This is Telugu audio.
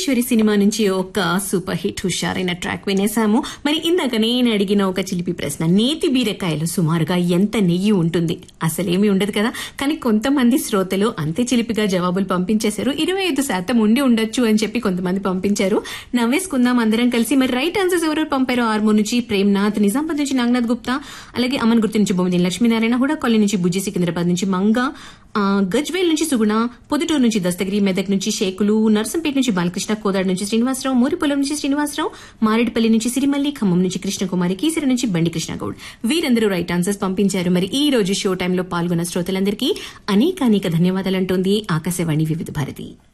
మహేశ్వరి సినిమా నుంచి ఒక సూపర్ హిట్ హుషారైన ట్రాక్ వినేశాము మరి ఇందాక నేను అడిగిన ఒక చిలిపి ప్రశ్న నేతి బీరకాయలు సుమారుగా ఎంత నెయ్యి ఉంటుంది అసలేమీ ఉండదు కదా కానీ కొంతమంది శ్రోతలు అంతే చిలిపిగా జవాబులు పంపించేశారు ఇరవై ఐదు శాతం ఉండి ఉండొచ్చు అని చెప్పి కొంతమంది పంపించారు నవ్వేసుకుందాం అందరం కలిసి మరి రైట్ ఆన్సర్స్ ఎవరు పంపారో ఆర్మూర్ నుంచి ప్రేమ్నాథ్ నిజామాబాద్ నుంచి నాగనాథ్ గుప్తా అలాగే అమన్ గుర్తు నుంచి బొమ్మదిన లక్ష్మీనారాయణ హుడా కాలనీ నుంచి బుజ్జి సికింద్రాబాద్ నుంచి మంగా ఆ, గజ్వేల్ నుంచి సుగుణ పొదుటూరు నుంచి దస్తగిరి మెదక్ నుంచి షేకులు నర్సంపేట నుంచి బాలకృష్ణ కోదాడు నుంచి శ్రీనివాసరావు మూరిపొలం నుంచి శ్రీనివాసరావు మారేడుపల్లి నుంచి సిరిమల్లి ఖమ్మం నుంచి కృష్ణకుమారి కీసరి నుంచి బండి కృష్ణగౌడ్ వీరందరూ రైట్ ఆన్సర్స్ పంపించారు మరి ఈ రోజు షో టైంలో పాల్గొన్న శ్రోతలందరికీ అనేక అనేక ధన్యవాదాలంటోంది ఆకాశవాణి వివిధ భారతి